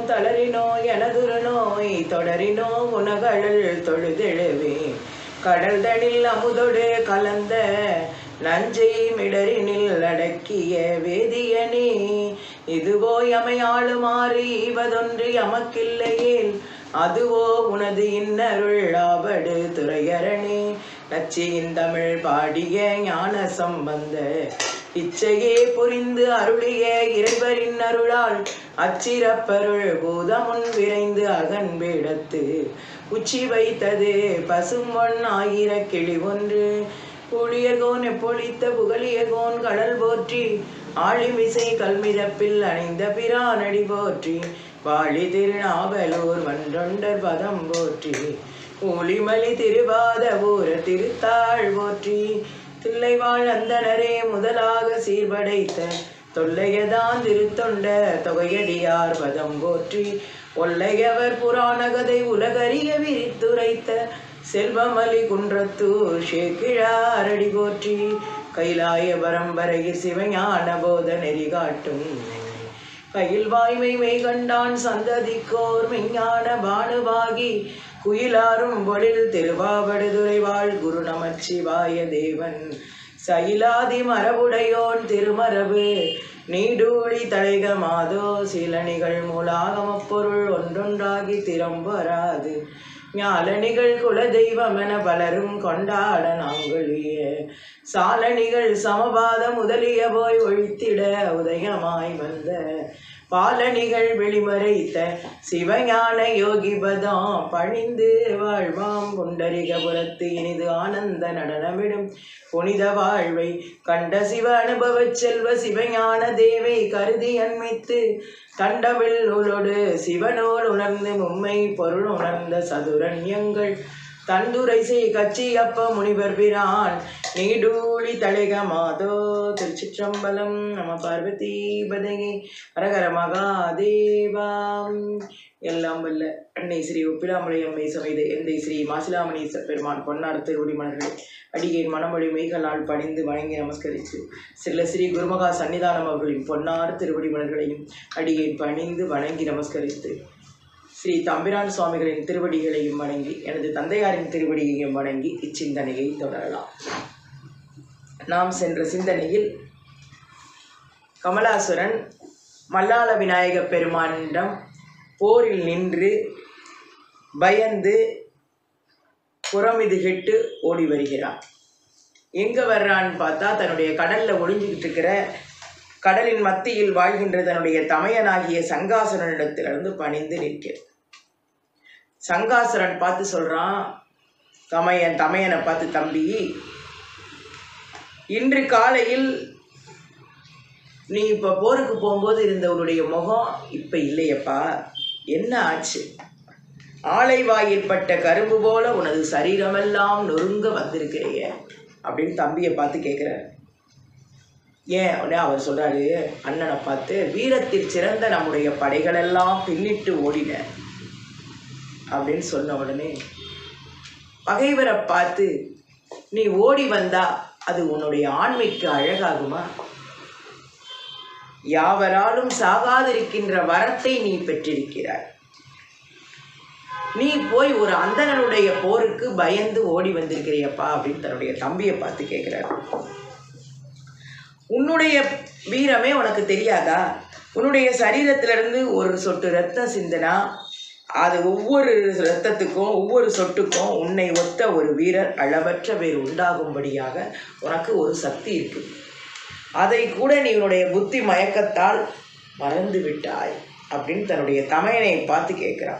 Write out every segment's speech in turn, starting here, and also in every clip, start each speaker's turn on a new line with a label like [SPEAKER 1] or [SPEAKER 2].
[SPEAKER 1] தளரினோ எனதுரு நோய் தொடரினோ உனகழல் தொழுதெழுவே கடல் தனில் அமுதொடு கலந்த நஞ்சை மிடரினில் அடக்கிய வேதியனே இதுவோ எமையாளுமாறு ஈவதொன்று எமக்கில்லையேல் அதுவோ உனது இன்னருள் ஆபடு துறையரணே நச்சியின் தமிழ் பாடிய ஞான சம்பந்த இச்சையே புரிந்து அருளிய இறைவரின் அருளால் அச்சிறப்பருள் பூதமுன் விரைந்து அகன்பேடத்து உச்சி வைத்தது பசும்பொன் ஆயிர கிளி ஒன்று புளியகோன் எப்பொழித்த புகழியகோன் கடல் போற்றி ஆழிமிசை கல்மிதப்பில் அணைந்த பிரானடி போற்றி வாழி திருநாவலூர் மன்றொண்டர் பதம் போற்றி ஊழிமலி திருவாத ஊர திருத்தாள் போற்றி தில்லைவாழ் அந்தனரே முதலாக சீர்படைத்த தொல்லையதான் திருத்தொண்ட தொகையடியார் பதம் போற்றி ஒல்லையவர் புராண கதை உலகறிய விரித்துரைத்த செல்வமலி குன்றத்தூர் ஷேக்கிழாரடி போற்றி கைலாய பரம்பரையில் சிவஞான போத நெறி காட்டும் கையில் வாய்மை மெய் கண்டான் சந்ததிக்கோர் மெஞ்ஞான பானுவாகி குயிலாரும் பொழில் திருவாவடுதுறை வாழ் குரு நமச்சிவாய தேவன் சயிலாதி மரபுடையோன் திருமரபு நீடூழி தலைக மாதோ சிலணிகள் மூலாகமப் பொருள் ஒன்றொன்றாகி திறம்பராது ஞாலணிகள் குலதெய்வமென பலரும் கொண்டாட நாங்களிய சாலணிகள் சமபாத முதலிய போய் ஒழித்திட உதயமாய் வந்த பாலணிகள் வெளிமறைத்த சிவஞான யோகிபதம் பணிந்து வாழ்வாம் புண்டரிகபுரத்து இனிது ஆனந்த நடனமிடும் புனித வாழ்வை கண்ட சிவ அனுபவச் செல்வ சிவஞான தேவை கருதி அண்மித்து கண்டமிழ் நூலோடு சிவனோல் உணர்ந்து மும்மை பொருள் உணர்ந்த சதுரண்யங்கள் தந்துரை செய் கச்சி அப்ப முனிவர் பிரான் நீடூழி தழைக மாதோ திருச்சிற்றம்பலம் நம பார்வதி பதகி ஹரஹர மகாதேவாம் எல்லாம் வல்ல அன்னை ஸ்ரீ ஒப்பிலாமலை அம்மை சமைத எந்தை ஸ்ரீ மாசிலாமணி பெருமான் பொன்னார் திருவடி மலர்களை அடியேன் மனமொழி மெய்களால் பணிந்து வணங்கி நமஸ்கரித்து சில ஸ்ரீ குருமகா சன்னிதானம் அவர்களின் பொன்னார் திருவடி மலர்களையும் அடியேன் பணிந்து வணங்கி நமஸ்கரித்து ஸ்ரீ தம்பிரான் சுவாமிகளின் திருவடிகளையும் வணங்கி எனது தந்தையாரின் திருவடியையும் வணங்கி இச்சிந்தனையை தொடரலாம் நாம் சென்ற சிந்தனையில் கமலாசுரன் மல்லாள விநாயக பெருமானிடம் போரில் நின்று பயந்து புறமிது கெட்டு ஓடி வருகிறான் எங்கே வர்றான்னு பார்த்தா தன்னுடைய கடலில் ஒளிஞ்சுக்கிட்டு இருக்கிற கடலின் மத்தியில் வாழ்கின்ற தன்னுடைய தமையனாகிய சங்காசுரனிடத்திலிருந்து பணிந்து நிற்கிறான் சங்காசுரன் பார்த்து சொல்கிறான் தமையன் தமையனை பார்த்து தம்பி இன்று காலையில் நீ இப்போ போருக்கு போகும்போது இருந்த உன்னுடைய முகம் இப்போ இல்லையப்பா என்ன ஆச்சு ஆலை வாயில் பட்ட கரும்பு போல உனது சரீரமெல்லாம் நொறுங்க வந்திருக்கிறைய அப்படின்னு தம்பியை பார்த்து கேட்குறாரு ஏன் உடனே அவர் சொல்கிறாரு அண்ணனை பார்த்து வீரத்தில் சிறந்த நம்முடைய படைகளெல்லாம் பின்னிட்டு ஓடின அப்படின்னு சொன்ன உடனே பகைவரை பார்த்து நீ ஓடி வந்தா அது உன்னுடைய ஆண்மைக்கு அழகாகுமா யாவராலும் சாகாதிருக்கின்ற வரத்தை நீ பெற்றிருக்கிறாய் நீ போய் ஒரு அந்தணனுடைய போருக்கு பயந்து ஓடி வந்திருக்கிறியப்பா அப்படின்னு தன்னுடைய தம்பியை பார்த்து கேட்குறாரு உன்னுடைய வீரமே உனக்கு தெரியாதா உன்னுடைய சரீரத்திலிருந்து ஒரு சொட்டு ரத்தம் சிந்தினா அது ஒவ்வொரு ரத்தத்துக்கும் ஒவ்வொரு சொட்டுக்கும் உன்னை ஒத்த ஒரு வீரர் அளவற்ற பேர் உண்டாகும்படியாக உனக்கு ஒரு சக்தி இருக்கு அதை கூட நீ உன்னுடைய புத்தி மயக்கத்தால் மறந்து விட்டாய் அப்படின்னு தன்னுடைய தமையனை பார்த்து கேட்குறான்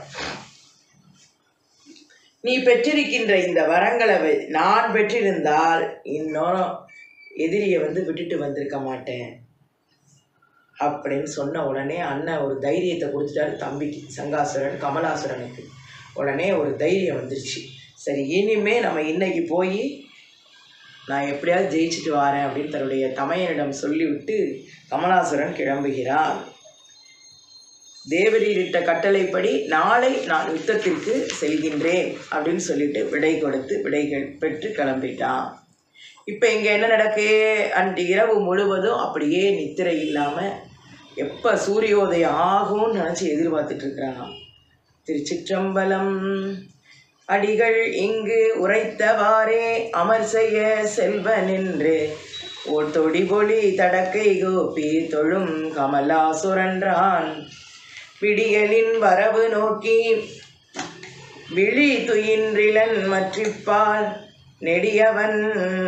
[SPEAKER 1] நீ பெற்றிருக்கின்ற இந்த வரங்களை வை- நான் பெற்றிருந்தால் இன்னும் எதிரியை வந்து விட்டுட்டு வந்திருக்க மாட்டேன் அப்படின்னு சொன்ன உடனே அண்ணன் ஒரு தைரியத்தை கொடுத்துட்டாரு தம்பிக்கு சங்காசுரன் கமலாசுரனுக்கு உடனே ஒரு தைரியம் வந்துருச்சு சரி இனிமே நம்ம இன்னைக்கு போய் நான் எப்படியாவது ஜெயிச்சுட்டு வரேன் அப்படின்னு தன்னுடைய தமையனிடம் சொல்லிவிட்டு கமலாசுரன் கிளம்புகிறான் தேவரீரிட்ட கட்டளைப்படி நாளை நான் யுத்தத்திற்கு செல்கின்றேன் அப்படின்னு சொல்லிட்டு விடை கொடுத்து விடைகள் பெற்று கிளம்பிட்டான் இப்போ இங்கே என்ன நடக்கு அன்று இரவு முழுவதும் அப்படியே நித்திரை இல்லாமல் எப்போ சூரியோதயம் ஆகும்னு நினச்சி எதிர்பார்த்துட்டு இருக்கிறானாம் திருச்சிற்றம்பலம் அடிகள் இங்கு உரைத்தவாறே அமர் செய்ய செல்வ நின்று ஓர் தொடி பொலி தடக்கை கோப்பி தொழும் கமலாசுரன்றான் பிடிகளின் வரவு நோக்கி விழி துயின்றிலன் மற்றிப்பால் நெடியவன்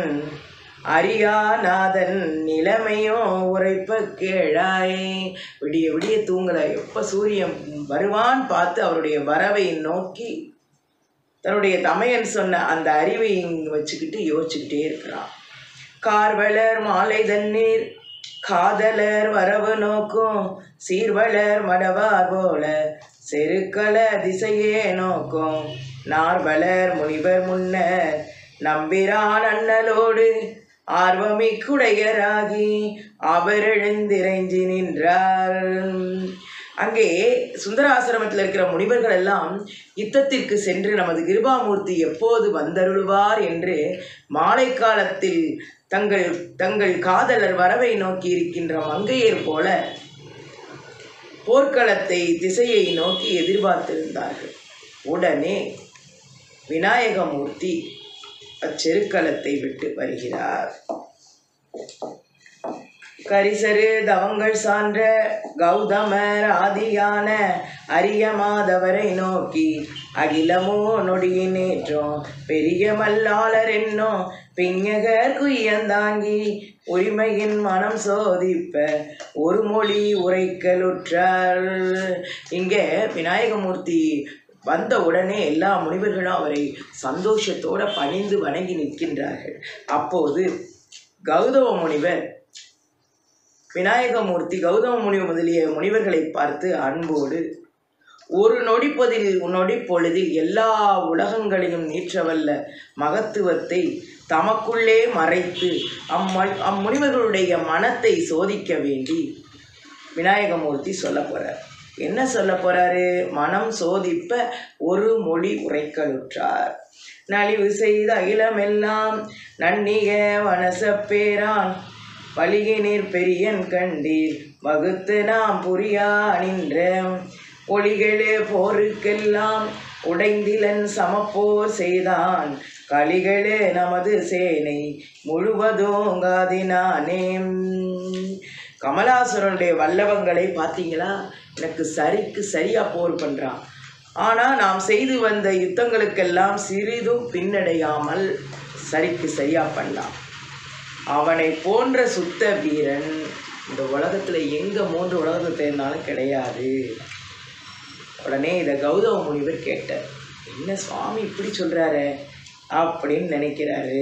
[SPEAKER 1] அரியாநாதன் நிலைமையோ உரைப்ப கேளாய் விடிய விடிய தூங்கல எப்ப சூரியன் வருவான் பார்த்து அவருடைய வரவை நோக்கி தன்னுடைய தமையன் சொன்ன அந்த அறிவை இங்க வச்சுக்கிட்டு யோசிச்சுக்கிட்டே இருக்கிறான் கார்வளர் மாலை தண்ணீர் காதலர் வரவு நோக்கும் சீர்வளர் மடவார் போல செருக்கல திசையே நோக்கும் நார்வளர் முனிவர் முன்னர் நம்பிரான் அண்ணலோடு ஆர்வமிக்குடையராகி அவர் எழுந்திரைஞ்சி நின்றார் அங்கே சுந்தராசிரமத்தில் இருக்கிற முனிவர்கள் எல்லாம் யுத்தத்திற்கு சென்று நமது கிருபாமூர்த்தி எப்போது வந்தருள்வார் என்று மாலை காலத்தில் தங்கள் தங்கள் காதலர் வரவை நோக்கி இருக்கின்ற மங்கையர் போல போர்க்களத்தை திசையை நோக்கி எதிர்பார்த்திருந்தார்கள் உடனே விநாயகமூர்த்தி அச்செருக்களத்தை விட்டு வருகிறார் கரிசரு தவங்கள் சான்ற கௌதமர் ஆதியான அரிய மாதவரை நோக்கி அகிலமோ நொடியினேற்றோம் பெரிய மல்லாளர் என்னோ பிஞகர் குய்யந்தாங்கி உரிமையின் மனம் சோதிப்ப ஒரு மொழி உரைக்கலுற்றார் இங்கே விநாயகமூர்த்தி வந்த உடனே எல்லா முனிவர்களும் அவரை சந்தோஷத்தோட பணிந்து வணங்கி நிற்கின்றார்கள் அப்போது கௌதம முனிவர் விநாயகமூர்த்தி கௌதம முனி முதலிய முனிவர்களை பார்த்து அன்போடு ஒரு நொடிப்பதில் நொடிப்பொழுதில் எல்லா உலகங்களையும் நீற்றவல்ல மகத்துவத்தை தமக்குள்ளே மறைத்து அம்ம அம்முனிவர்களுடைய மனத்தை சோதிக்க வேண்டி விநாயகமூர்த்தி சொல்ல போறார் என்ன சொல்ல போறாரு மனம் சோதிப்ப ஒரு மொழி உரைக்கலுற்றார் நலிவு செய்த அகிலமெல்லாம் நன்னிக வனசப்பேரான் பலிகினீர் பெரியன் கண்டீர் வகுத்து நாம் புரியா நின்ற ஒளிகளே போருக்கெல்லாம் உடைந்திலன் சமப்போர் செய்தான் களிகளே நமது சேனை முழுவதோங்காதினானே கமலாசுரனுடைய வல்லவங்களை பார்த்தீங்களா எனக்கு சரிக்கு சரியா போர் பண்றான் ஆனால் நாம் செய்து வந்த யுத்தங்களுக்கெல்லாம் சிறிதும் பின்னடையாமல் சரிக்கு சரியா பண்ணலாம் அவனை போன்ற சுத்த வீரன் இந்த உலகத்தில் எங்கே மூன்று உலகத்தை இருந்தாலும் கிடையாது உடனே இதை கௌதம முனிவர் கேட்டார் என்ன சுவாமி இப்படி சொல்கிறாரு அப்படின்னு நினைக்கிறாரு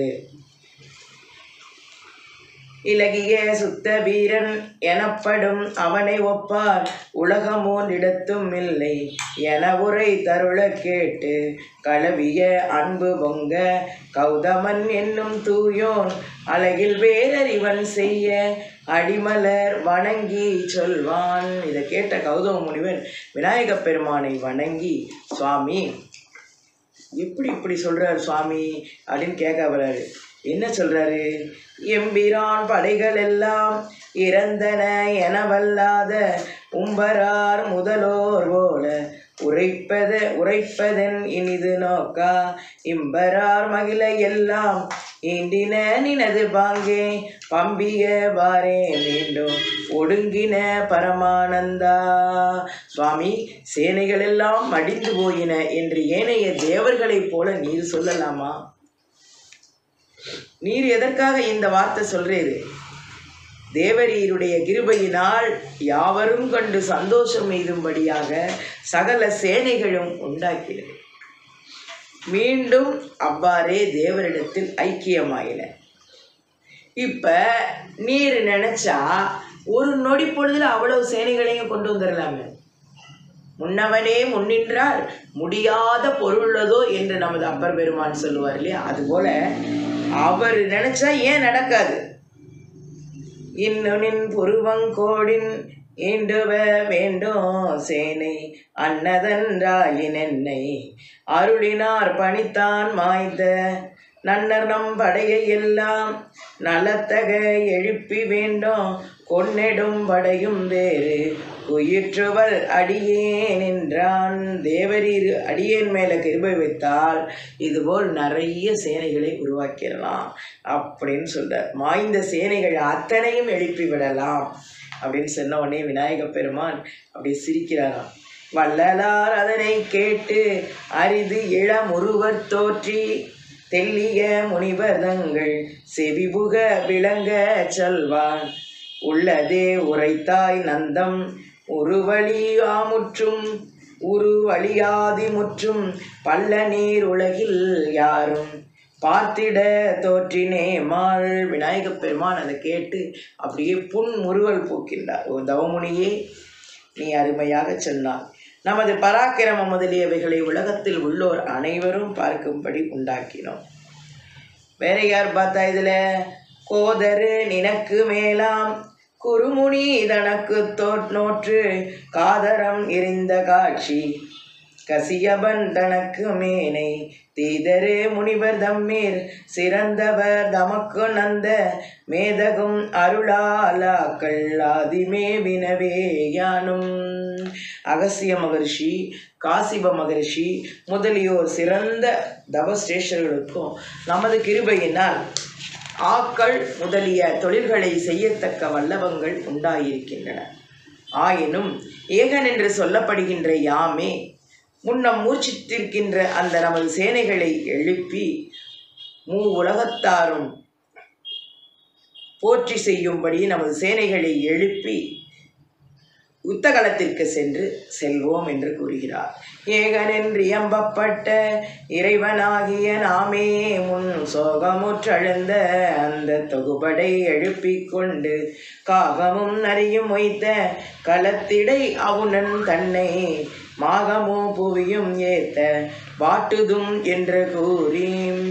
[SPEAKER 1] இலகிய சுத்த வீரன் எனப்படும் அவனை ஒப்பார் உலகமோன்றிடத்தும் இல்லை என உரை தருள கேட்டு களவிய அன்பு பொங்க கௌதமன் என்னும் தூயோன் அழகில் வேறறிவன் செய்ய அடிமலர் வணங்கி சொல்வான் இதை கேட்ட கௌதம முனிவன் விநாயகப் பெருமானை வணங்கி சுவாமி எப்படி இப்படி சொல்றாரு சுவாமி அப்படின்னு கேட்க வர்றாரு என்ன சொல்றாரு எம்பிரான் படைகள் எல்லாம் இறந்தன என வல்லாத உம்பரார் முதலோர் போல உரைப்பத உரைப்பதன் இனிது நோக்கா இம்பரார் மகிழ எல்லாம் ஈண்டின நினது பாங்கே பம்பிய பாரே மீண்டும் ஒடுங்கின பரமானந்தா சுவாமி சேனைகள் எல்லாம் மடிந்து போயின என்று ஏனைய தேவர்களைப் போல நீர் சொல்லலாமா நீர் எதற்காக இந்த வார்த்தை சொல்றீரு தேவரீருடைய கிருபையினால் யாவரும் கண்டு சந்தோஷம் எய்தும்படியாக சகல சேனைகளும் உண்டாக்கினது மீண்டும் அவ்வாறே தேவரிடத்தில் ஐக்கியமாயின இப்ப நீர் நினைச்சா ஒரு நொடி பொழுதுல அவ்வளவு சேனைகளையும் கொண்டு வந்துடலாமே முன்னவனே முன்னின்றால் முடியாத பொருளதோ என்று நமது அப்பர் பெருமான் சொல்லுவார் இல்லையா அதுபோல அவர் நினைச்சா ஏன் நடக்காது இன்னொனின் புருவங்கோடின் ஈண்டுவ வேண்டும் சேனை அன்னதன்றாயின் என்னை அருளினார் பணித்தான் மாய்ந்த நன்னர் நம் படையை எல்லாம் நலத்தக எழுப்பி வேண்டும் கொன்னெடும் படையும் வேறு உயிற்றுவல் அடியேன் என்றான் தேவரீர் அடியேன் மேலே கிருபை வைத்தால் இதுபோல் நிறைய சேனைகளை உருவாக்கிடலாம் அப்படின்னு சொல்றார் மாய்ந்த சேனைகள் அத்தனையும் எழுப்பி விடலாம் அப்படின்னு சொன்ன உடனே விநாயக பெருமான் அப்படி சிரிக்கிறாராம் வள்ளலார் அதனை கேட்டு அரிது இளமுருவர் தோற்றி தெல்லிய முனிவதங்கள் செவிபுக விளங்க செல்வான் உள்ளதே உரைத்தாய் நந்தம் உருவழி ஆமுற்றும் உருவழியாதி முற்றும் பல்ல நீர் உலகில் யாரும் பார்த்திட தோற்றினே மாள் விநாயகப் பெருமான் அதை கேட்டு அப்படியே புன் முறுவல் பூக்கின்றார் ஓ தவமுனியே நீ அருமையாக சொன்னார் நமது பராக்கிரமம் முதலியவைகளை உலகத்தில் உள்ளோர் அனைவரும் பார்க்கும்படி உண்டாக்கினோம் வேற யார் பார்த்தா இதுல கோதரு நினக்கு மேலாம் குருமுனி தனக்கு தோற் நோற்று காதரம் எரிந்த காட்சி கசியபன் தனக்கு மேனை தீதரு முனிவர் தம்மீர் சிறந்தவர் தமக்கு நந்த மேதகும் அருளாலாக்கள் ஆதிமே வினவே யானும் அகசிய மகர்ஷி காசிப மகர்ஷி முதலியோர் சிறந்த தவசிரேஷ்டர்களுக்கும் நமது கிருபையினால் ஆக்கள் முதலிய தொழில்களை செய்யத்தக்க வல்லவங்கள் உண்டாயிருக்கின்றன ஆயினும் ஏகன் என்று சொல்லப்படுகின்ற யாமே முன்னம் மூர்ச்சித்திருக்கின்ற அந்த நமது சேனைகளை எழுப்பி மூ உலகத்தாரும் போற்றி செய்யும்படி நமது சேனைகளை எழுப்பி யுத்தகலத்திற்கு சென்று செல்வோம் என்று கூறுகிறார் ஏகனென்று எம்பப்பட்ட இறைவனாகிய நாமே முன் சோகமுற்றழுந்த அந்த தொகுபடை எழுப்பிக் கொண்டு காகமும் நரியும் வைத்த களத்திடை அவுணன் தன்னை மாகமோ புவியும் ஏத்த வாட்டுதும் என்று கூறி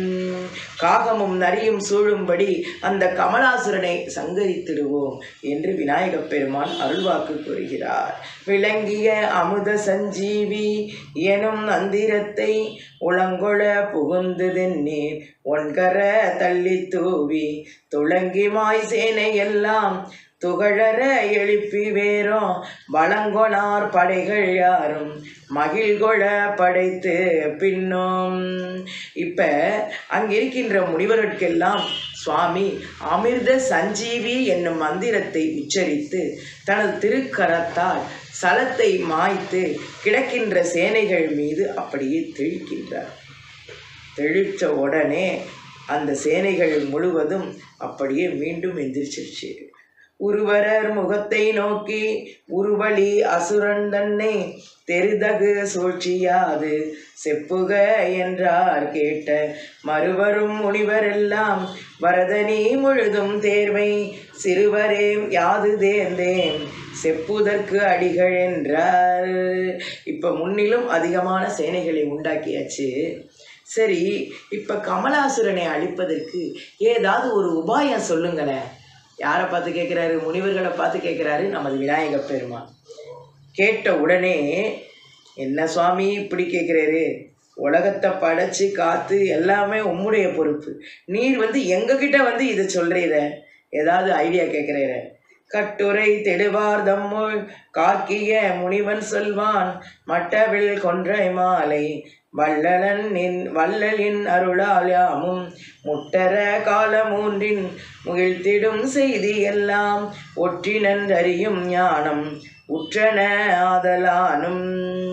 [SPEAKER 1] காகமும் நரியும் சூழும்படி அந்த கமலாசுரனை சங்கரித்திடுவோம் என்று விநாயகப் பெருமான் அருள்வாக்கு கூறுகிறார் விளங்கிய அமுத சஞ்சீவி எனும் மந்திரத்தை உளங்கொள புகுந்ததென்னீர் ஒன்கர தள்ளி தூவி துளங்கிமாய் சேனை எல்லாம் துகழற எழுப்பி வேறும் வளங்கொணார் படைகள் யாரும் மகிழ்கொள படைத்து பின்னும் இப்ப அங்கிருக்கின்ற முனிவர்களுக்கெல்லாம் சுவாமி அமிர்த சஞ்சீவி என்னும் மந்திரத்தை உச்சரித்து தனது திருக்கரத்தால் சலத்தை மாய்த்து கிடக்கின்ற சேனைகள் மீது அப்படியே தெளிக்கின்றார் தெளித்த உடனே அந்த சேனைகள் முழுவதும் அப்படியே மீண்டும் எந்திரிச்சிருச்சு உருவரர் முகத்தை நோக்கி உருவழி அசுரன் தன்னை தெரிதகு சூழ்ச்சியாது செப்புக என்றார் கேட்ட மறுவரும் முனிவரெல்லாம் வரதனி முழுதும் தேர்வை சிறுவரே யாது தேர்ந்தேன் செப்புதற்கு அடிகள் என்றார் இப்போ முன்னிலும் அதிகமான சேனைகளை உண்டாக்கியாச்சு சரி இப்போ கமலாசுரனை அழிப்பதற்கு ஏதாவது ஒரு உபாயம் சொல்லுங்களேன் யாரை பார்த்து கேட்குறாரு முனிவர்களை பார்த்து கேட்குறாரு நமது விநாயக பெருமான் கேட்ட உடனே என்ன சுவாமி இப்படி கேட்குறாரு உலகத்தை படைச்சு காத்து எல்லாமே உம்முடைய பொறுப்பு நீர் வந்து எங்ககிட்ட வந்து இதை சொல்றீர ஏதாவது ஐடியா கேட்குறீர கட்டுரை தெடுவார் தம்முள் கார்க்கிய முனிவன் சொல்வான் மட்டவில் கொன்றை மாலை வள்ளலன் நின் வள்ளலின் அருளால் யாமும் முட்டர காலமூன்றின் முகிழ்த்திடும் செய்தி எல்லாம் ஒற்றினன்றறியும் ஞானம் உற்றன ஆதலானும்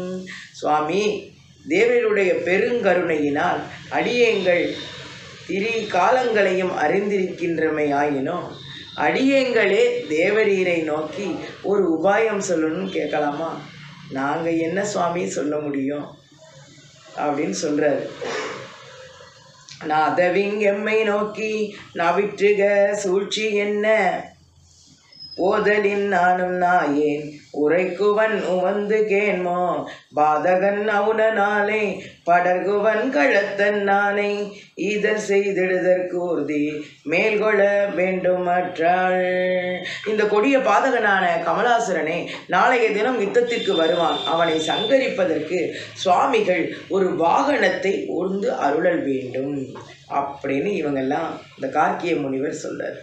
[SPEAKER 1] சுவாமி தேவருடைய பெருங்கருணையினால் அடியேங்கள் திரி காலங்களையும் அறிந்திருக்கின்றமையாயினும் அடியேங்களே தேவரீரை நோக்கி ஒரு உபாயம் சொல்லணும்னு கேட்கலாமா நாங்கள் என்ன சுவாமி சொல்ல முடியும் அப்படின்னு சொல்றாரு நாதவிங் எம்மை நோக்கி நவிற்றுக சூழ்ச்சி என்ன ஓதலின் நானும் நாயேன் உரைக்குவன் உவந்து கேண்மோ பாதகன் அவுணனாலே படர்குவன் கழத்தன் நானை ஈதர் செய்திடுதற்கூர்தி மேல்கொள்ள வேண்டுமற்றாள் இந்த கொடிய பாதகனான கமலாசுரனே நாளைய தினம் யுத்தத்திற்கு வருவான் அவனை சங்கரிப்பதற்கு சுவாமிகள் ஒரு வாகனத்தை உந்து அருளல் வேண்டும் அப்படின்னு இவங்கெல்லாம் இந்த கார்க்கிய முனிவர் சொல்றார்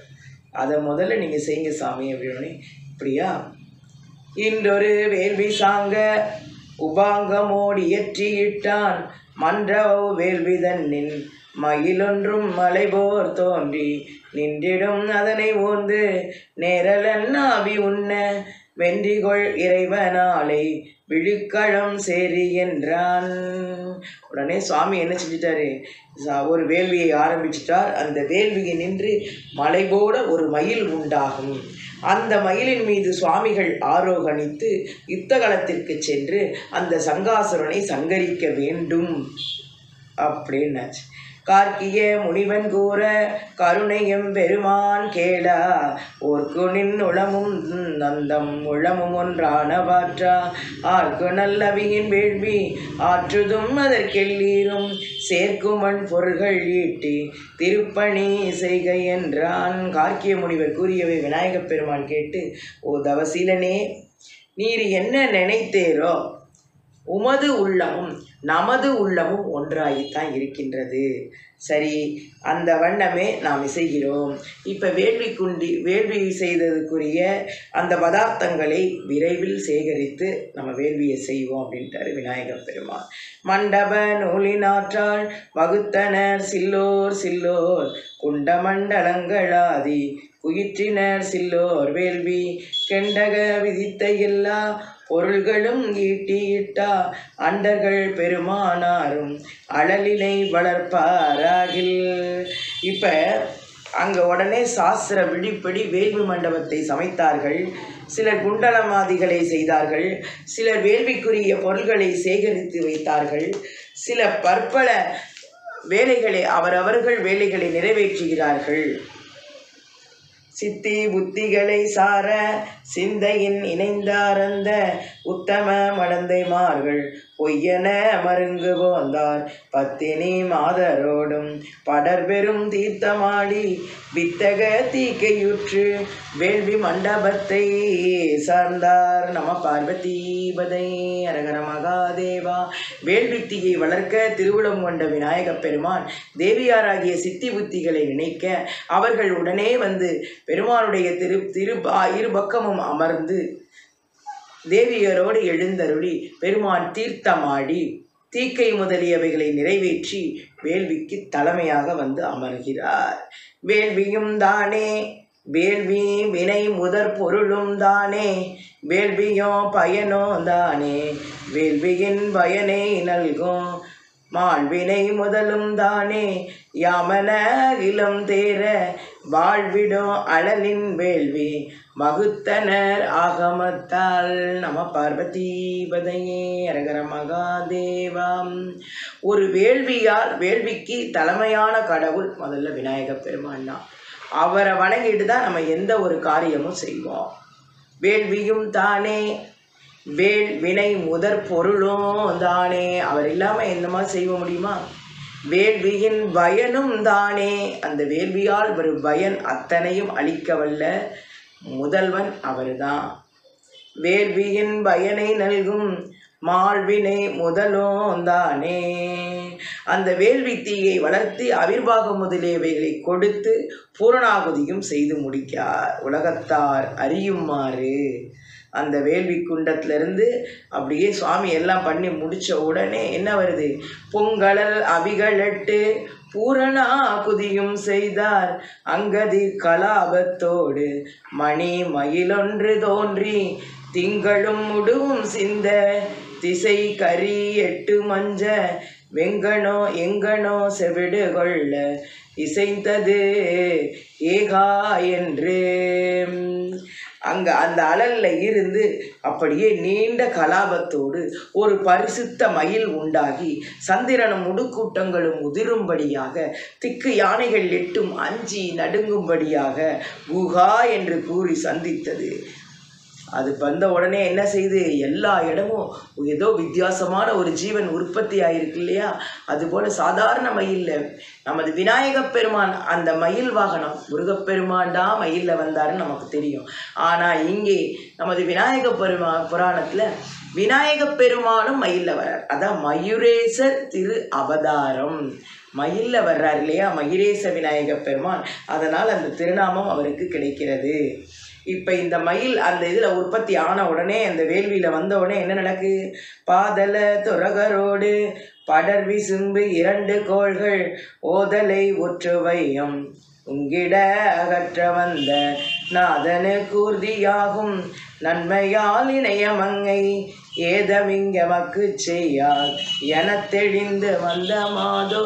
[SPEAKER 1] அதை முதல்ல நீங்கள் செய்யுங்க சாமி அப்படின்னு இப்படியா இன்றொரு வேள்வி சாங்க உபாங்கமோடி இயற்றியிட்டான் மன்றவ வேள்வி தன்னின் மயிலொன்றும் மலைபோர் தோன்றி நின்றிடும் அதனை ஊர்ந்து நேரலன் ஆவி உண்ண வென்றிகொள் இறைவனாலை விழுக்களம் சேரி என்றான் உடனே சுவாமி என்ன செஞ்சிட்டாரு சா- ஒரு வேள்வியை ஆரம்பிச்சிட்டார் அந்த வேள்வியை நின்று மலை போல ஒரு மயில் உண்டாகும் அந்த மயிலின் மீது சுவாமிகள் ஆரோகணித்து யுத்தகலத்திற்கு சென்று அந்த சங்காசுரனை சங்கரிக்க வேண்டும் அப்படின்னாச்சு கார்க்கிய முனிவன் கூற கருணையும் பெருமான் கேளா ஓர்க்குனின் உளமும் நந்தம் உளமும் ஒன்றானவாற்றா ஆர்க்கு நல்லவியின் வேள்வி ஆற்றுதும் அதற்கெல்லீரும் சேர்க்குமன் பொருள்கள் ஈட்டி திருப்பணி செய்க என்றான் கார்க்கிய முனிவர் கூறியவை விநாயகப் பெருமான் கேட்டு ஓ தவசீலனே நீர் என்ன நினைத்தேரோ உமது உள்ளமும் நமது உள்ளமும் ஒன்றாகித்தான் இருக்கின்றது சரி அந்த வண்ணமே நாம் செய்கிறோம் இப்போ வேள்வி குண்டி வேள்வி செய்ததுக்குரிய அந்த பதார்த்தங்களை விரைவில் சேகரித்து நம்ம வேள்வியை செய்வோம் அப்படின்ட்டாரு விநாயகர் பெருமான் மண்டப நூலினாற்றால் வகுத்தனர் சில்லோர் சில்லோர் குண்ட மண்டலங்களாதி குயிற்றினர் சில்லோர் வேள்வி கெண்டக விதித்த எல்லா பொருள்களும் ஈட்டியிட்டா அண்டர்கள் பெருமானாரும் அழலினை வளர்ப்பாராகில் இப்போ அங்கே உடனே சாஸ்திர விழிப்படி வேள்வி மண்டபத்தை சமைத்தார்கள் சிலர் குண்டலமாதிகளை செய்தார்கள் சிலர் வேள்விக்குரிய பொருள்களை சேகரித்து வைத்தார்கள் சில பற்பல வேலைகளை அவரவர்கள் வேலைகளை நிறைவேற்றுகிறார்கள் சித்தி புத்திகளை சார சிந்தையின் இணைந்தாரந்த உத்தம மடந்தைமார்கள் பொய்யன மருங்கு போந்தார் பத்தினி மாதரோடும் படர் பெரும் தீர்த்தமாடி வித்தக தீக்கையுற்று வேள்வி மண்டபத்தை சார்ந்தார் நம பார்வதீபதை அரகர மகாதேவா வேள்வித்தியை வளர்க்க திருவுளம் கொண்ட விநாயகப் பெருமான் தேவியாராகிய சித்தி புத்திகளை நினைக்க அவர்கள் உடனே வந்து பெருமானுடைய திரு திரு இரு பக்கமும் அமர்ந்து தேவியரோடு எழுந்தருளி பெருமான் தீர்த்தமாடி தீக்கை முதலியவைகளை நிறைவேற்றி வேள்விக்கு தலைமையாக வந்து அமர்கிறார் வேள்வியும் தானே வேள்வி வினை முதற் பொருளும் தானே வேள்வியோ பயனோ தானே வேள்வியின் பயனை நல்கும் மாண்பினை முதலும் தானே யாமன இளம் தேர வாழ்விடும் அழலின் வேள்வி மகுத்தனர் ஆகமத்தால் நம பார்வதீபதையே அரகர மகாதேவாம் ஒரு வேள்வியால் வேள்விக்கு தலைமையான கடவுள் முதல்ல விநாயகப் பெருமான் தான் அவரை வணங்கிட்டு தான் நம்ம எந்த ஒரு காரியமும் செய்வோம் வேள்வியும் தானே வேல் வினை முதற் பொருளும் தானே அவர் இல்லாமல் எந்த மாதிரி செய்ய முடியுமா வேள்வியின் பயனும் தானே அந்த வேள்வியால் வரும் பயன் அத்தனையும் அளிக்க வல்ல முதல்வன் அவர்தான் வேள்வியின் பயனை நல்கும் மாழ்வினை முதலும் தானே அந்த வேள்வி தீயை வளர்த்து அவிர்வாகம் முதலியவைகளை கொடுத்து பூரணாகுதியும் செய்து முடிக்கார் உலகத்தார் அறியுமாறு அந்த வேள்வி குண்டத்திலிருந்து அப்படியே சுவாமி எல்லாம் பண்ணி முடிச்ச உடனே என்ன வருது பொங்கலல் அவிகளெட்டு பூரணாகுதியும் செய்தார் அங்கதி கலாபத்தோடு மணி மயிலொன்று தோன்றி திங்களும் முடுவும் சிந்த திசை கரி எட்டு மஞ்ச வெங்கனோ எங்கனோ செவிடு கொள்ள இசைந்தது ஏகா என்று அங்கே அந்த அழல்ல இருந்து அப்படியே நீண்ட கலாபத்தோடு ஒரு பரிசுத்த மயில் உண்டாகி சந்திரனும் முடுக்கூட்டங்களும் உதிரும்படியாக திக்கு யானைகள் எட்டும் அஞ்சி நடுங்கும்படியாக குஹா என்று கூறி சந்தித்தது அது வந்த உடனே என்ன செய்யுது எல்லா இடமும் ஏதோ வித்தியாசமான ஒரு ஜீவன் உற்பத்தி ஆயிருக்கு இல்லையா அதுபோல் சாதாரண மயிலில் நமது விநாயகப் பெருமான் அந்த மயில் வாகனம் முருகப்பெருமான் தான் மயிலில் வந்தாருன்னு நமக்கு தெரியும் ஆனால் இங்கே நமது விநாயக பெருமா புராணத்தில் விநாயகப் பெருமானும் மயில்ல வர்றார் அதான் மயூரேசர் திரு அவதாரம் மயில்ல வர்றார் இல்லையா மயூரேச விநாயக பெருமான் அதனால் அந்த திருநாமம் அவருக்கு கிடைக்கிறது இப்போ இந்த மயில் அந்த இதில் உற்பத்தி ஆன உடனே அந்த வேள்வியில் வந்த உடனே என்ன நடக்கு பாதல துரகரோடு படர் விசும்பு இரண்டு கோள்கள் ஓதலை ஒற்றுவையும் உங்கிட அகற்ற வந்த நாதனு கூர்தியாகும் நன்மையால் இணையமங்கை ஏதமிங்கமக்கு செய்யால் எனத் தெளிந்து வந்த மாதோ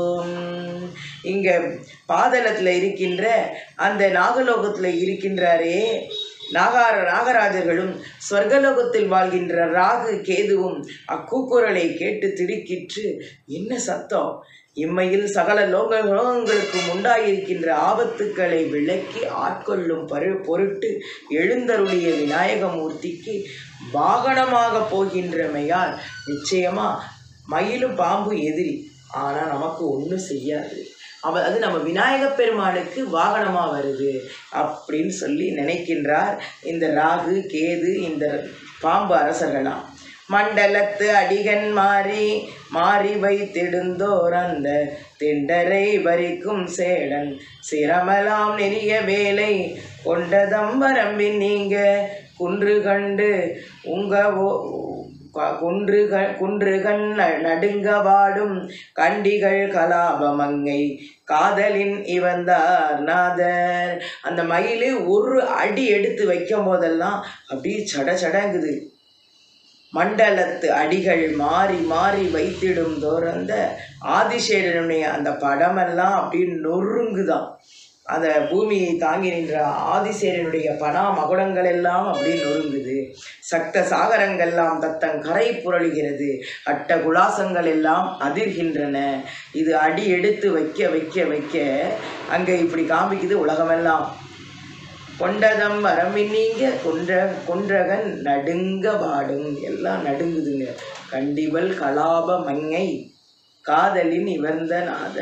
[SPEAKER 1] இங்க பாதளத்தில் இருக்கின்ற அந்த நாகலோகத்தில் இருக்கின்றாரே நாகார நாகராஜர்களும் ஸ்வர்கலோகத்தில் வாழ்கின்ற ராகு கேதுவும் அக்கூக்குரலை கேட்டு திடுக்கிற்று என்ன சத்தம் இம்மையில் சகல லோக லோகங்களுக்கும் உண்டாயிருக்கின்ற ஆபத்துக்களை விளக்கி ஆட்கொள்ளும் பரு பொருட்டு எழுந்தருளிய விநாயகமூர்த்திக்கு வாகனமாக போகின்றமையால் நிச்சயமா மயிலும் பாம்பு எதிரி ஆனால் நமக்கு ஒன்றும் செய்யாது அவ அது நம்ம விநாயகப் பெருமானுக்கு வாகனமாக வருது அப்படின்னு சொல்லி நினைக்கின்றார் இந்த ராகு கேது இந்த பாம்பு அரசர்களாம் மண்டலத்து அடிகன் மாறி மாறி வைத்திடுந்தோர் அந்த திண்டரை வரிக்கும் சேடன் சிரமலாம் நெறிய வேலை கொண்டதம் வரம்பின் நீங்க குன்று கண்டு உங்க ஓ- க- குன்றுகள் குன்றுகள் ந- நடுங்க வாடும் கண்டிகள் கலாபமங்கை காதலின் இவந்தார் நாதர் அந்த மயில் ஒரு அடி எடுத்து வைக்கும் போதெல்லாம் அப்படியே சட சடங்குது மண்டலத்து அடிகள் மாறி மாறி வைத்திடும் தோறந்த ஆதிசேடனுடைய அந்த படமெல்லாம் அப்படியே நொறுங்குதான் அந்த பூமியை தாங்கி நின்ற ஆதிசேரனுடைய பனா மகுடங்கள் எல்லாம் அப்படியே நொறுங்குது சக்த சாகரங்கள்லாம் தத்தன் கரை புரளுகிறது அட்ட குலாசங்கள் எல்லாம் அதிர்கின்றன இது அடி எடுத்து வைக்க வைக்க வைக்க அங்கே இப்படி காமிக்குது உலகமெல்லாம் கொண்டதம் வரம்பின் நீங்க கொன்ற கொன்றகன் நடுங்க பாடும் எல்லாம் நடுங்குதுங்க கண்டிவல் கலாப மங்கை காதலின் இவர்ந்த நாத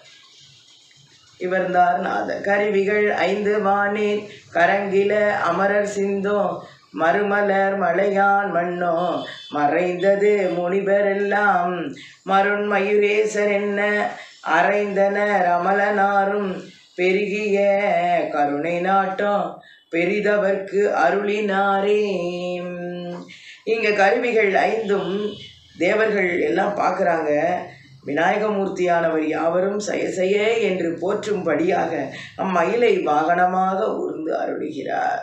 [SPEAKER 1] இவர்ந்தார் நாத கருவிகள் ஐந்து வானேன் கரங்கில அமரர் சிந்தோ மறுமலர் மலையான் மண்ணோ மறைந்தது முனிவரெல்லாம் மருண் மயூரேசர் என்ன அறைந்தனர் அமலனாரும் பெருகிய கருணை நாட்டம் பெரிதவர்க்கு அருளினாரே இங்க கருவிகள் ஐந்தும் தேவர்கள் எல்லாம் பார்க்குறாங்க விநாயகமூர்த்தியானவர் யாவரும் செய்ய செய்ய என்று போற்றும்படியாக அம்மயிலை வாகனமாக ஊர்ந்து அருளுகிறார்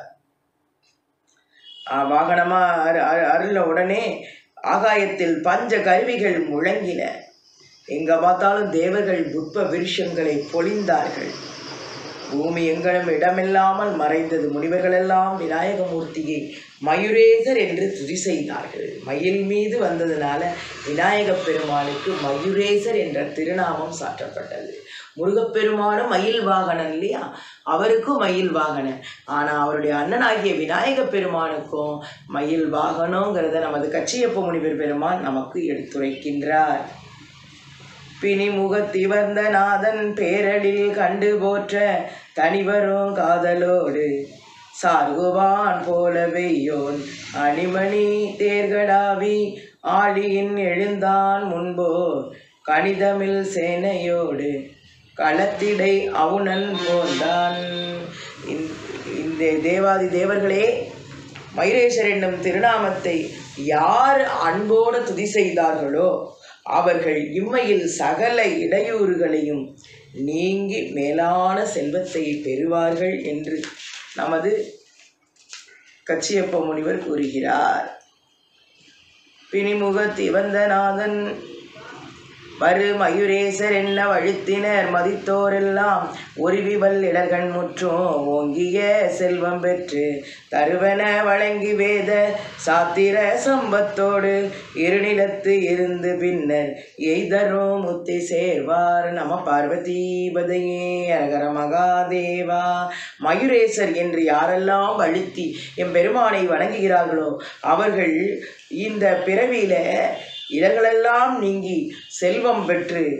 [SPEAKER 1] ஆ, வாகனமா அரு அரு- அருளின உடனே ஆகாயத்தில் பஞ்ச கருவிகள் முழங்கின எங்க பார்த்தாலும் தேவர்கள் புட்ப விருஷங்களை பொழிந்தார்கள் பூமி எங்களும் இடமில்லாமல் மறைந்தது முனிவர்களெல்லாம் விநாயகமூர்த்தியை மயூரேசர் என்று துதி செய்தார்கள் மயில் மீது வந்ததுனால விநாயகப் பெருமானுக்கு மயூரேசர் என்ற திருநாமம் சாற்றப்பட்டது முருகப்பெருமானும் மயில் வாகனன் இல்லையா அவருக்கும் மயில் வாகனன் ஆனால் அவருடைய அண்ணனாகிய விநாயகப் பெருமானுக்கும் மயில் வாகனங்கிறத நமது கச்சியப்ப முனிவர் பெருமான் நமக்கு எடுத்துரைக்கின்றார் பிணிமுகத்திவர்ந்த நாதன் பேரலில் கண்டு போற்ற தனிவரும் காதலோடு சார்குவான் போல வெய்யோன் அணிமணி தேர்கடாவி ஆழியின் எழுந்தான் முன்போ கணிதமில் சேனையோடு களத்திடை அவுணன் போந்தான் இந்த- இந்த தேவாதி தேவர்களே மயூரேசர் என்னும் திருநாமத்தை யார் அன்போடு துதி செய்தார்களோ அவர்கள் இம்மையில் சகல இடையூறுகளையும் நீங்கி மேலான செல்வத்தை பெறுவார்கள் என்று நமது கச்சியப்ப முனிவர் கூறுகிறார் பிணிமுகத் இவந்தநாதன் வரு மயூரேசர் என்ன வழுத்தினர் மதித்தோரெல்லாம் ஒருவிவல் இடர்கண் முற்றும் ஓங்கிய செல்வம் பெற்று தருவன வழங்கி வேத சாத்திர சம்பத்தோடு இருநிலத்து இருந்து பின்னர் எய்தரோ முத்தி சேர்வார் நம பார்வதீபதையே அரகர மகாதேவா மயூரேசர் என்று யாரெல்லாம் வழுத்தி எம் பெருமானை வணங்குகிறார்களோ அவர்கள் இந்த பிறவியில இடர்களெல்லாம் நீங்கி செல்வம் பெற்று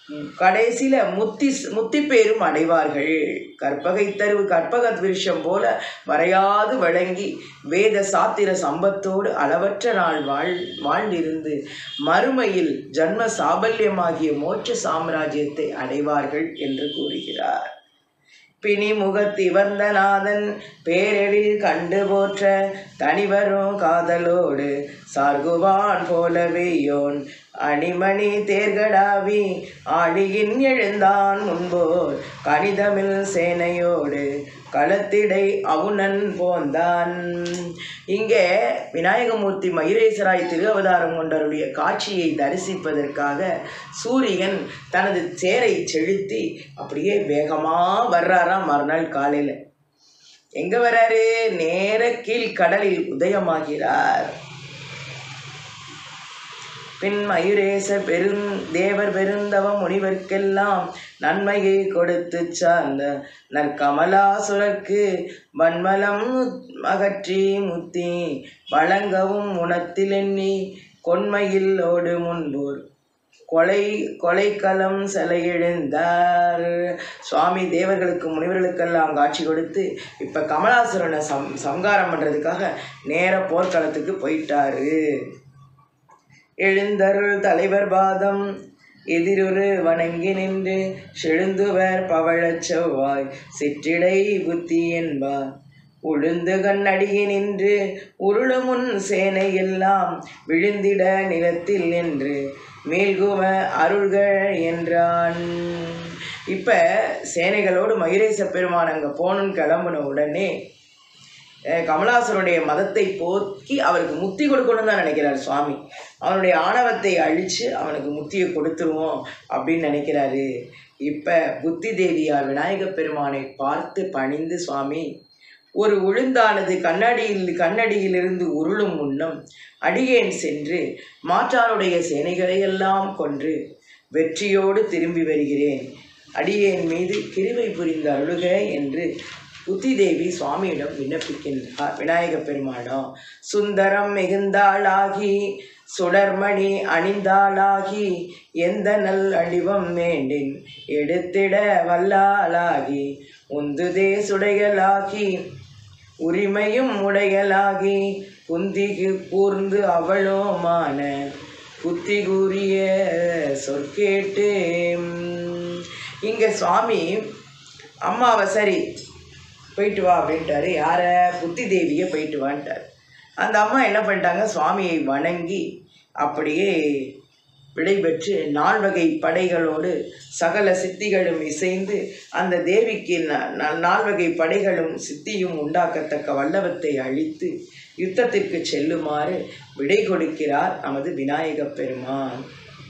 [SPEAKER 1] கடைசியில முத்தி முத்தி பேரும் அடைவார்கள் கற்பகை தருவு கற்பக விருஷம் போல வரையாது வழங்கி வேத சாத்திர சம்பத்தோடு அளவற்ற நாள் வாழ் வாழ்ந்திருந்து மறுமையில் ஜன்ம சாபல்யமாகிய மோட்ச சாம்ராஜ்யத்தை அடைவார்கள் என்று கூறுகிறார் பிணி முகத்திவர்ந்த நாதன் பேரெழில் கண்டு போற்ற தனிவரும் காதலோடு சார்குவான் போலவேயோன் அணிமணி தேர்கடாவி ஆழியின் எழுந்தான் முன்போர் கணிதமில் சேனையோடு களத்திடை அவுணன் போந்தான் இங்கே விநாயகமூர்த்தி மயிரேசராய் திரு அவதாரம் கொண்டவருடைய காட்சியை தரிசிப்பதற்காக சூரியன் தனது சேரை செலுத்தி அப்படியே வேகமா வர்றாராம் மறுநாள் காலையில எங்க வர்றாரு நேர கீழ் கடலில் உதயமாகிறார் பின் மயூரேச பெருந் தேவர் பெருந்தவ முனிவர்க்கெல்லாம் நன்மையை கொடுத்து சார்ந்த நற்கமலாசுரர்க்கு வன்மலம் அகற்றி முத்தி வழங்கவும் உணத்தில் எண்ணி கொன்மையில் ஓடு முன்போர் கொலை கொலைக்களம் சிலையெழுந்தார் சுவாமி தேவர்களுக்கு முனிவர்களுக்கெல்லாம் காட்சி கொடுத்து இப்போ கமலாசுரனை சம் சம்காரம் பண்ணுறதுக்காக நேர போர்க்களத்துக்கு போயிட்டாரு எழுந்தருள் தலைவர் பாதம் எதிரொரு வணங்கி நின்று செழுந்துவர் பவழச் செவ்வாய் சிற்றிடை புத்தி என்பார் உளுந்து கண்ணடியை நின்று உருளுமுன் சேனை எல்லாம் விழுந்திட நிலத்தில் நின்று மேல்குவ அருள்கள் என்றான் இப்போ சேனைகளோடு மகிரேச பெருமான் அங்கே போகணுன்னு கிளம்புன உடனே அஹ் கமலாசுரனுடைய மதத்தை போக்கி அவருக்கு முக்தி கொடுக்கணும்னு தான் நினைக்கிறார் சுவாமி அவனுடைய ஆணவத்தை அழித்து அவனுக்கு முக்தியை கொடுத்துருவோம் அப்படின்னு நினைக்கிறாரு இப்போ புத்தி தேவியார் விநாயகப் பெருமானை பார்த்து பணிந்து சுவாமி ஒரு உளுந்தானது கண்ணடியில் கண்ணடியிலிருந்து உருளும் முன்னம் அடியேன் சென்று மாற்றானுடைய சேனைகளையெல்லாம் கொன்று வெற்றியோடு திரும்பி வருகிறேன் அடியேன் மீது கிருபை புரிந்த அருளுக என்று புத்தி தேவி சுவாமியிடம் விண்ணப்பிக்கின்றார் விநாயகப் பெருமானம் சுந்தரம் மிகுந்தாளாகி சுடர்மணி அணிந்தாளாகி எந்த நல் அடிவம் வேண்டின் எடுத்திட வல்லாளாகி உந்துதே சுடைகளாகி உரிமையும் உடையலாகி குந்திக்கு கூர்ந்து அவளுமான புத்தி கூறிய சொற்கேட்டு இங்க சுவாமி அம்மாவை சரி போயிட்டு வா அப்படின்ட்டாரு யாரை புத்தி தேவியை போயிட்டு வான்ட்டார் அந்த அம்மா என்ன பண்ணிட்டாங்க சுவாமியை வணங்கி அப்படியே விடைபெற்று நால்வகை படைகளோடு சகல சித்திகளும் இசைந்து அந்த தேவிக்கு ந- ந- நால்வகை படைகளும் சித்தியும் உண்டாக்கத்தக்க வல்லவத்தை அழித்து யுத்தத்திற்கு செல்லுமாறு விடை கொடுக்கிறார் நமது விநாயகப் பெருமான்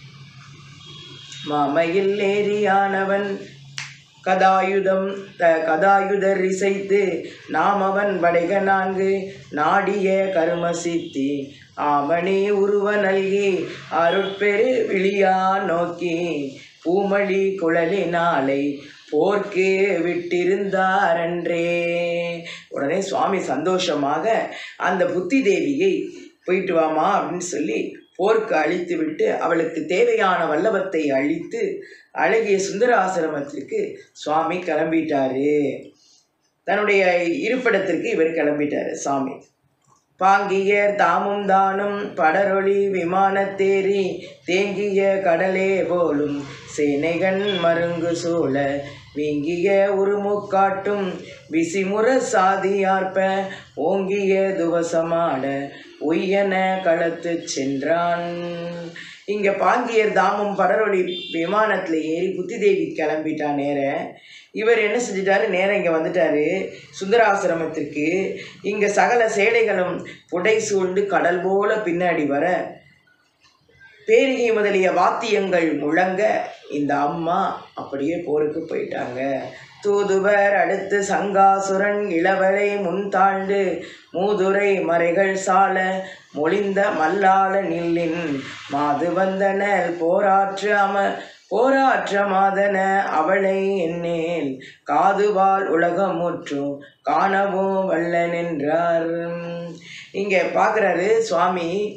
[SPEAKER 1] மாமையில் ஏறியானவன் கதாயுதம் த கதாயுதர் இசைத்து நாம் அவன் படைக நான்கு நாடிய கரும சித்தி ஆமணி உருவ நல்கி அருட்பெரு விழியா நோக்கி பூமழி குழலினாலை போர்க்கு விட்டிருந்தாரன்றே உடனே சுவாமி சந்தோஷமாக அந்த புத்தி தேவியை போயிட்டு வாமா அப்படின்னு சொல்லி போருக்கு அழித்து விட்டு அவளுக்கு தேவையான வல்லவத்தை அழித்து அழகிய சுந்தர ஆசிரமத்திற்கு சுவாமி கிளம்பிட்டாரு தன்னுடைய இருப்பிடத்திற்கு இவர் கிளம்பிட்டாரு சாமி பாங்கியர் தாமும் தானும் படரொளி விமானத்தேரி தேங்கிய கடலே போலும் சேனைகன் மருங்கு சூழ வீங்கிய உருமுக்காட்டும் விசிமுற சாதியார்ப்ப ஓங்கிய துவசமாட ஒய்யன களத்து சென்றான் இங்க பாங்கியர் தாமும் படரொளி விமானத்துல ஏறி புத்திதேவி கிளம்பிட்டா நேர இவர் என்ன செஞ்சிட்டாரு நேரா இங்க வந்துட்டாரு சுந்தராசிரமத்திற்கு இங்க சகல சேடைகளும் புடை சூழ்ந்து கடல் போல பின்னாடி வர பேரிகை முதலிய வாத்தியங்கள் முழங்க இந்த அம்மா அப்படியே போருக்கு போயிட்டாங்க தூதுவர் அடுத்து சங்காசுரன் இளவரை முன் தாழ்ந்து மூதுரை மறைகள் சால மொழிந்த மல்லாள நில்லின் மாது வந்தனல் போராற்று அம போராற்ற மாதன அவளை என்னேல் காதுவால் உலகமுற்றும் காணவும் வல்ல நின்றார் இங்கே பார்க்குறாரு சுவாமி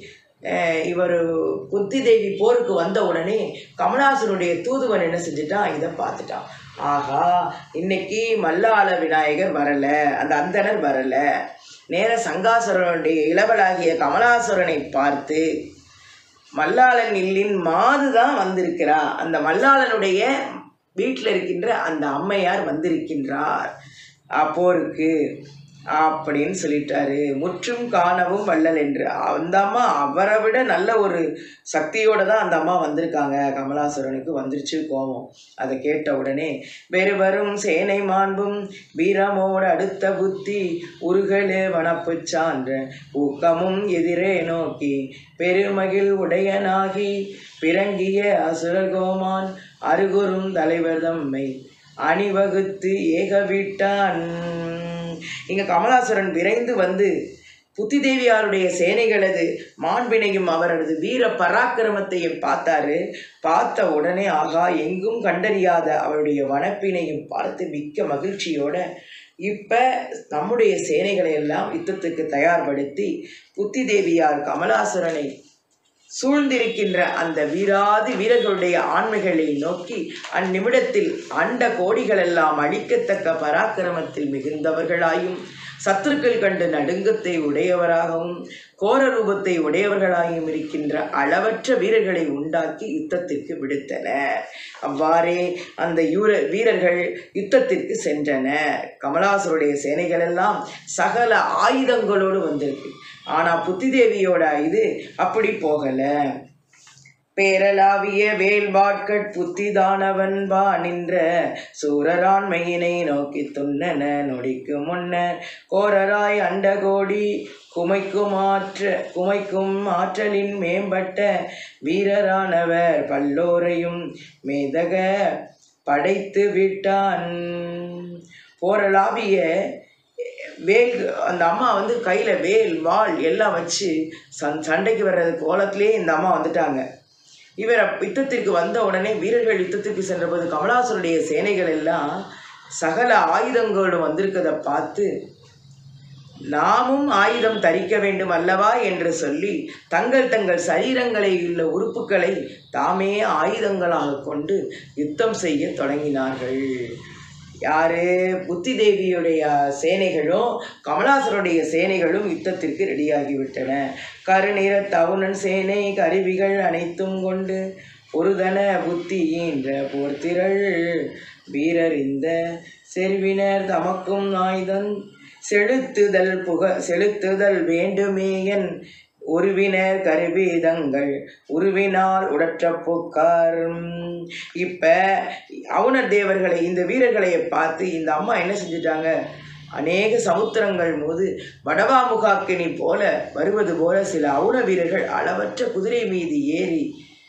[SPEAKER 1] இவர் புத்தி தேவி போருக்கு வந்த உடனே கமலாசனுடைய தூதுவன் என்ன செஞ்சுட்டான் இதை பார்த்துட்டான் ஆஹா இன்னைக்கு மல்லாள விநாயகர் வரல அந்த அந்தனர் வரல நேர சங்காசுரனுடைய இளவலாகிய கமலாசுரனை பார்த்து மல்லாளன் இல்லின் மாது தான் வந்திருக்கிறா அந்த மல்லாளனுடைய வீட்டில் இருக்கின்ற அந்த அம்மையார் வந்திருக்கின்றார் அப்போருக்கு அப்படின்னு சொல்லிட்டாரு முற்றும் காணவும் வள்ளல் என்று அந்த அம்மா அவரை விட நல்ல ஒரு சக்தியோட தான் அந்த அம்மா வந்திருக்காங்க கமலாசுரனுக்கு வந்துருச்சு கோபம் அதை கேட்ட உடனே வேறு வரும் சேனை மாண்பும் வீரமோட அடுத்த புத்தி உருகலே வனப்பு சான்ற ஊக்கமும் எதிரே நோக்கி பெருமகிழ் உடையனாகி பிறங்கிய அசுரர் கோமான் அருகுறும் தலைவர் தம்மை அணிவகுத்து ஏகவிட்டான் இங்க கமலாசுரன் விரைந்து வந்து புத்தி தேவியாருடைய சேனைகளது மாண்பினையும் அவரது வீர பராக்கிரமத்தையும் பார்த்தாரு பார்த்த உடனே ஆகா எங்கும் கண்டறியாத அவருடைய வனப்பினையும் பார்த்து மிக்க மகிழ்ச்சியோட இப்ப நம்முடைய சேனைகளை எல்லாம் யுத்தத்துக்கு தயார்படுத்தி புத்தி தேவியார் கமலாசுரனை சூழ்ந்திருக்கின்ற அந்த வீராதி வீரர்களுடைய ஆண்மைகளை நோக்கி அந்நிமிடத்தில் அண்ட கோடிகளெல்லாம் அழிக்கத்தக்க பராக்கிரமத்தில் மிகுந்தவர்களாயும் சத்துருக்கள் கண்டு நடுங்கத்தை உடையவராகவும் கோர ரூபத்தை உடையவர்களாயும் இருக்கின்ற அளவற்ற வீரர்களை உண்டாக்கி யுத்தத்திற்கு விடுத்தனர் அவ்வாறே அந்த யூர வீரர்கள் யுத்தத்திற்கு சென்றனர் கமலாசுருடைய சேனைகளெல்லாம் சகல ஆயுதங்களோடு வந்திருக்கு ஆனால் புத்தி தேவியோட இது அப்படி போகலை பேரளாவிய வேல்வாட்கட் புத்திதானவன் வா நின்ற சூரராண்மையினை நோக்கி துண்ணன நொடிக்கு முன்ன கோரராய் அண்டகோடி குமைக்கும் ஆற்ற குமைக்கும் ஆற்றலின் மேம்பட்ட வீரரானவர் பல்லோரையும் மேதக படைத்து விட்டான் போரளாவிய வேல் அந்த அம்மா வந்து கையில் வேல் வாள் எல்லாம் வச்சு சண் சண்டைக்கு வர்றது கோலத்திலே இந்த அம்மா வந்துட்டாங்க இவர் அப் யுத்தத்திற்கு வந்த உடனே வீரர்கள் யுத்தத்திற்கு சென்றபோது கமலாசுருடைய சேனைகள் எல்லாம் சகல ஆயுதங்களோடு வந்திருக்கதை பார்த்து நாமும் ஆயுதம் தரிக்க வேண்டும் அல்லவா என்று சொல்லி தங்கள் தங்கள் சரீரங்களை உள்ள உறுப்புகளை தாமே ஆயுதங்களாக கொண்டு யுத்தம் செய்ய தொடங்கினார்கள் யாரு புத்தி தேவியுடைய சேனைகளும் கமலாசருடைய சேனைகளும் யுத்தத்திற்கு ரெடியாகிவிட்டன கருநிற தவுணன் சேனை கருவிகள் அனைத்தும் கொண்டு ஒருதன புத்தி ஈன்ற போர்த்திரள் வீரர் இந்த செருவினர் தமக்கும் ஆயுதம் செலுத்துதல் புக செலுத்துதல் வேண்டுமேயன் உருவினர் கருவீதங்கள் உருவினால் உடற்ற போக்கார் இப்ப அவுணர் தேவர்களை இந்த வீரர்களை பார்த்து இந்த அம்மா என்ன செஞ்சுட்டாங்க அநேக சமுத்திரங்கள் போது வடவாமுகாக்கினி போல வருவது போல சில அவுண வீரர்கள் அளவற்ற குதிரை மீது ஏறி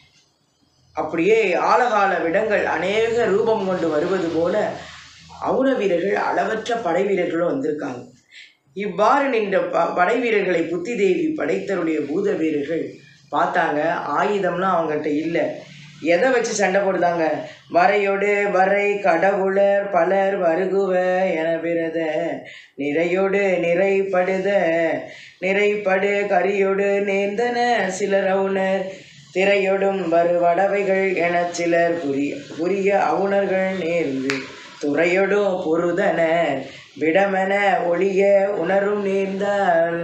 [SPEAKER 1] அப்படியே ஆழகால விடங்கள் அநேக ரூபம் கொண்டு வருவது போல அவுண வீரர்கள் அளவற்ற படை வீரர்களும் வந்திருக்காங்க இவ்வாறு நின்ற ப படை வீரர்களை புத்தி தேவி படைத்தருடைய பூத வீரர்கள் பார்த்தாங்க ஆயுதம்லாம் அவங்ககிட்ட இல்லை எதை வச்சு சண்டை போடுதாங்க வரையோடு வரை கடவுளர் பலர் வருகுவ என விரத நிறையோடு நிறைப்படுத நிறைப்படு கரியோடு நேர்ந்தன சிலர் அவுணர் திரையொடும் வருவடவைகள் எனச் சிலர் புரிய புரிய அவுணர்கள் நேர்ந்து துறையொடும் பொருதனர் விடமென ஒளிய உணரும் நேர்ந்தார்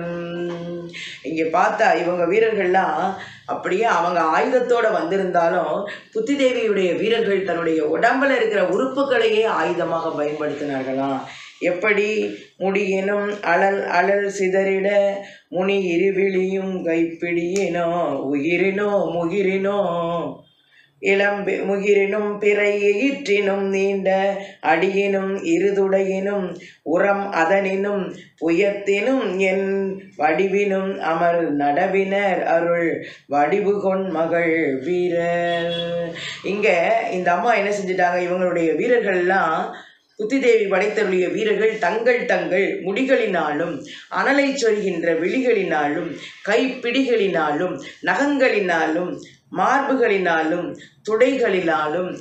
[SPEAKER 1] இங்கே பார்த்தா இவங்க வீரர்கள்லாம் அப்படியே அவங்க ஆயுதத்தோட வந்திருந்தாலும் புத்தி தேவியுடைய வீரர்கள் தன்னுடைய உடம்புல இருக்கிற உறுப்புகளையே ஆயுதமாக பயன்படுத்தினார்களாம் எப்படி முடியினும் அழல் அழல் சிதறிட முனி இருவிழியும் கைப்பிடியினோ உயிரினோ முகிரினோ இளம்பி முகிரினும் பிறை ஈற்றினும் நீண்ட அடியினும் இருதுடையினும் உரம் அதனினும் புயத்தினும் என் வடிவினும் அமர் நடவினர் அருள் வடிவுகொண் மகள் வீரர் இங்க இந்த அம்மா என்ன செஞ்சிட்டாங்க இவங்களுடைய வீரர்கள்லாம் புத்திதேவி படைத்தருடைய வீரர்கள் தங்கள் தங்கள் முடிகளினாலும் அனலை சொல்கின்ற விழிகளினாலும் கைப்பிடிகளினாலும் நகங்களினாலும் மார்புகளினாலும் துடைகளினாலும்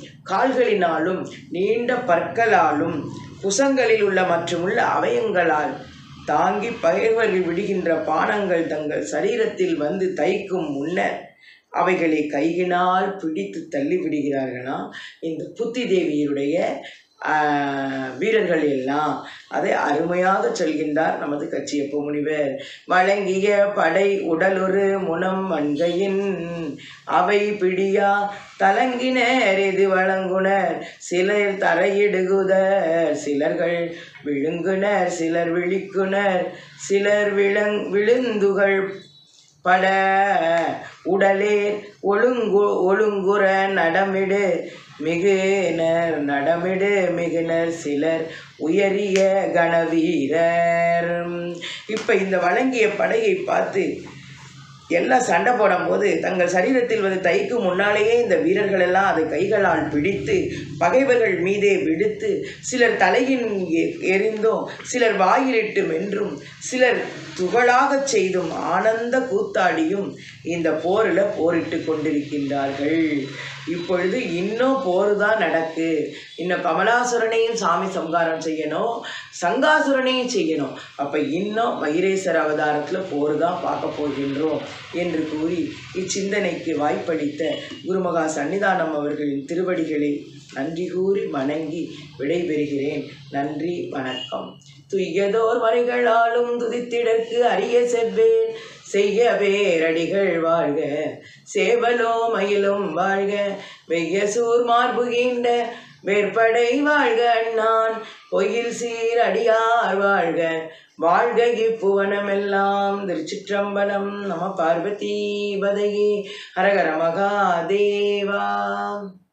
[SPEAKER 1] கால்களினாலும் நீண்ட பற்களாலும் குசங்களில் உள்ள மற்றுமுள்ள அவயங்களால் தாங்கி பகைவர்கள் விடுகின்ற பானங்கள் தங்கள் சரீரத்தில் வந்து தைக்கும் முன்னர் அவைகளை கையினால் பிடித்து தள்ளி விடுகிறார்களாம் இந்த புத்தி தேவியருடைய ஆஹ், வீரர்கள் எல்லாம் அதை அருமையாக சொல்கின்றார் நமது கச்சியப்ப முனிவர் வழங்கிய படை உடலொரு முனம் மண்கையின் அவை பிடியா தலங்கினர் எது வழங்குனர் சிலர் தரையிடுகுதர் சிலர்கள் விழுங்குனர் சிலர் விழிக்குனர் சிலர் விளங் விழுந்துகள் பட உடலே ஒழுங்கு ஒழுங்குற நடமிடு மிகுனர் நடமிடு மிகுனர் சிலர் உயரிய கணவீரர் இப்போ இந்த வழங்கிய படையை பார்த்து எல்லாம் சண்டை போடும்போது தங்கள் சரீரத்தில் வந்து தைக்கு முன்னாலேயே இந்த வீரர்கள் எல்லாம் அதை கைகளால் பிடித்து பகைவர்கள் மீதே விடுத்து சிலர் தலையின் எ- எறிந்தும் சிலர் வாயிலிட்டு மென்றும் சிலர் துகளாகச் செய்தும் ஆனந்த கூத்தாடியும் இந்த போரில் போரிட்டு கொண்டிருக்கின்றார்கள் இப்பொழுது இன்னும் போர் தான் நடக்கு இன்னும் கமலாசுரனையும் சாமி சம்காரம் செய்யணும் சங்காசுரனையும் செய்யணும் அப்போ இன்னும் மகிரேசர் அவதாரத்தில் போர் தான் பார்க்க போகின்றோம் என்று கூறி இச்சிந்தனைக்கு வாய்ப்பளித்த குருமகா சன்னிதானம் அவர்களின் திருவடிகளை நன்றி கூறி வணங்கி விடைபெறுகிறேன் நன்றி வணக்கம் துய்யதோர் மறைகளாலும் துதித்திடற்கு அரிய செவ்வேன் செய்ய வேரடிகள் வாழ்க சேவலோ மயிலும் வாழ்க வெய்ய சூர் மார்புகின்ற வேற்படை வாழ்க அண்ணான் பொயில் சீர் அடியார் வாழ்க வாழ்க இப்புவனமெல்லாம் திருச்சிற்றம்பலம் நம பார்வதி பதையே ஹரஹர மகாதேவா